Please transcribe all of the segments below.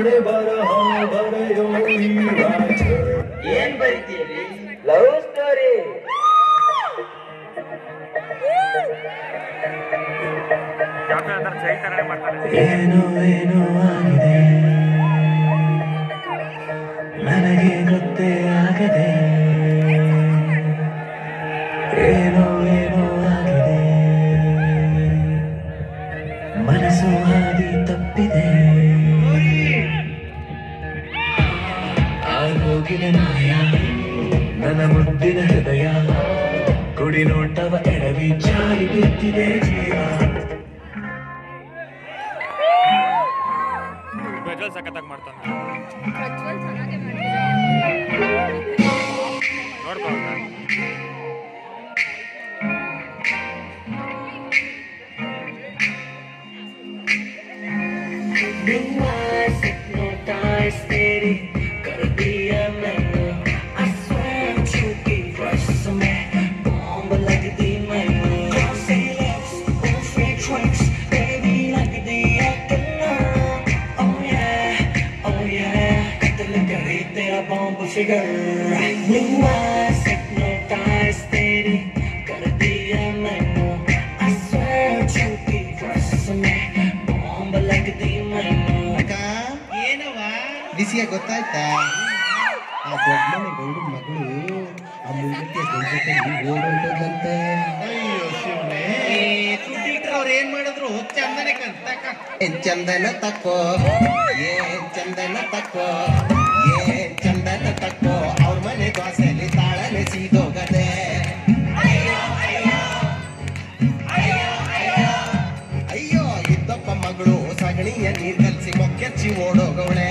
ಹಣೆ ಬರಹ ಬರೆಯೋ ಈ ರಾಜ ಏನ್ ಬರಿತೀರಿ ಲವ್ ಸ್ಟೋರಿ ಏನು ಏನು ಆಗಿದೆ ನನಗೆ ಗೊತ್ತೇ ಆಗದೆ ಏನೋ ಏನೋ ಆಗಿದೆ ಮನಸ್ಸು ಹಾದಿ ತಪ್ಪಿದೆ ಆಗೋಗಿದೆ ಮಾಯ ನನ್ನ ಮುದ್ದಿನ ಹೃದಯ ಕುಡಿ ನೋಟವ ಎಡವಿ ಜಾರಿ ಬಿದ್ದಿದೆ ಜೀವ ಪ್ರಜ್ವಲ್ ಸಖತ್ತಾಗಿ ಮಾಡ್ತಾನೆ ಪ್ರಜ್ವಲ್ ಚೆನ್ನಾಗಿ ಮಾಡ್ತಿದ್ದಾರೆ ನೋಡ್ಕೊ ಅವ್ನ. Blue eyes hypnotize तेरी कर दिया मैंने I swear झूठी rush में bomb लगती मैंने Glossy lips, goofy tricks baby लगती अकलर Oh yeah, oh yeah कत्ल करे तेरा bomb figure Blue eyes hypnotize तेरी कर दिया मैंने I swear झूठी rush में bomb लगती मैंने ಏನವ ವಿಷಯ ಗೊತ್ತಾಯ್ತಾ ಆ ದೊಡ್ಡ ಮನೆ ಗೌಡ ಮಗಳು ಆ ಮುಂದಕ್ಕೆ ಗಂಡಕ್ಕೆ ಓಡೋದಂತೆ ಅಯ್ಯೋ ಶಿವನೇ ಅವ್ರು ಏನ್ ಮಾಡಿದ್ರು ಚಂದನೆ ಕಂತಕ ಏನ್ ಚಂದನ ತಕ್ಕೋ ಏನ್ ಚಂದನ ತಕ್ಕೋ ಏನ್ ಚಂದನ ತಕ್ಕೋ ಅವ್ರ ಮನೆ ದೋಸೆಲಿ ತಾಳನೆ ಸೀದೋಗದೆ ಅಯ್ಯೋ ಇದ್ದಪ್ಪ ಮಗಳು ಸಗಣಿಯ ನೀರ್ ಕಲ್ಸಿ ಮೊಕ್ಕೆಚ್ಚಿ ಓಡೋಗವಳೆ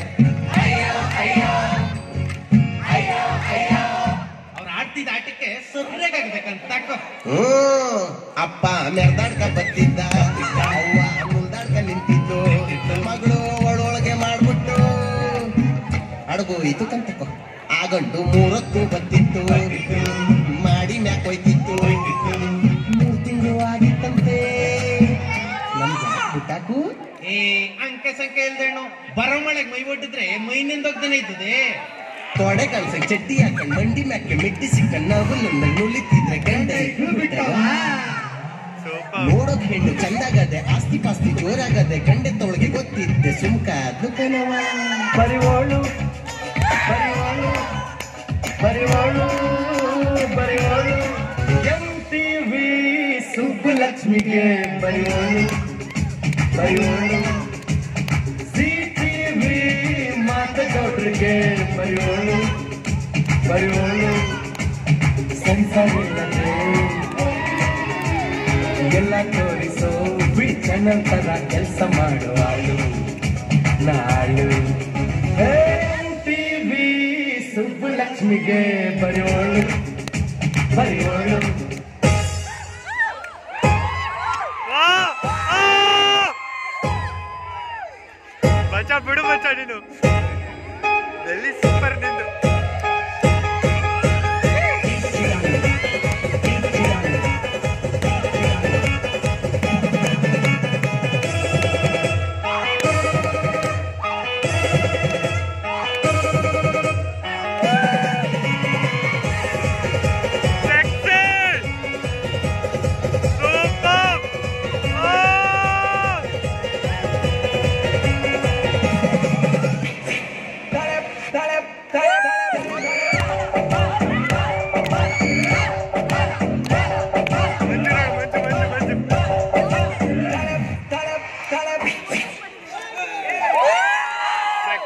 ಅವ್ರ ಆಡ್ತಿದ್ದ ಆಟಕ್ಕೆ ಸೊರ್ರೆಗಾಗ್ಬೇಕಂತ ಹ್ಮ್ ಅಪ್ಪ ಮೆರ್ದಾಡ್ಕ ಬತ್ತಿದ್ದ ಅವ್ವ ಮುಲ್ದಾಡ್ಕ ನಿಂತಿದ್ದು ಮಗಳು ಒಳೊಳಗೆ ಮಾಡ್ಬಿಟ್ಟು ಅಡಗು ಇದು ಕಂತಕೋ ಆ ಗಂಡು ಮೂರೊತ್ತು ಬತ್ತಿತ್ತು ಮಾಡಿ ಮ್ಯಾಕ್ ಹೋಯ್ತಿತ್ತು ಮೂರ್ ತಿಂಗಳು ಆಗಿತ್ತಂತೆ ನಮ್ಗೆ ಬಿಟ್ಟಾಕು ಏ ಅಂಕೆ ಸಂಖ್ಯೆ ಇಲ್ದೇಣು ಬರೋ ಮಳೆಗೆ ಮೈ ಒಡ್ಡಿದ್ರೆ ಮೈನಿಂದ ಹೋಗ್ತಾನೆ ಇದ್ದದೆ ತೊಡೆ ಕಳ್ಸ ಚಡ್ಡಿ ಹಾಕೊಂಡ್ ಮಂಡಿ ಮ್ಯಾಕೆ ಮೆಟ್ಟಿ ಸಿಕ್ಕಂಡ್ ನಾವು ನುಳಿತಿದ್ರೆ ಗಂಡ ನೋಡೋಕ್ ಹೆಣ್ಣು ಚಂದಾಗದೆ ಆಸ್ತಿ ಪಾಸ್ತಿ ಜೋರಾಗದೆ ಗಂಡೆ ತೊಳಗೆ ಗೊತ್ತಿದ್ದೆ ಸುಮ್ಕ ದುಕನವ ಪರಿವಾಳು ಪರಿವಾಳು ಪರಿವಾಳು ಪರಿವಾಳು ಎಂ ಟಿವಿ ಸುಬ್ಬಲಕ್ಷ್ಮಿಗೆ ಪರಿವಾಳು ಪರಿವಾಳು ಸಿ ಟಿವಿ ಮಾತಗೌಡ್ರಿಗೆ ಪರಿವಾಳು ಪರಿವಾಳು ಸಂಸಾರಿಲ್ಲದೆ ಎಲ್ಲ ತೋರಿಸೋ ಬಿಡಿ ಚಾನಲ್ ತರ ಕೆಲಸ ಮಾಡುವಾಳು ನಾಳು ಟಿವಿ ಸುಬ್ಬಲಕ್ಷ್ಮಿಗೆ ಬರೆಯೋಳು ಬರೆಯೋಳು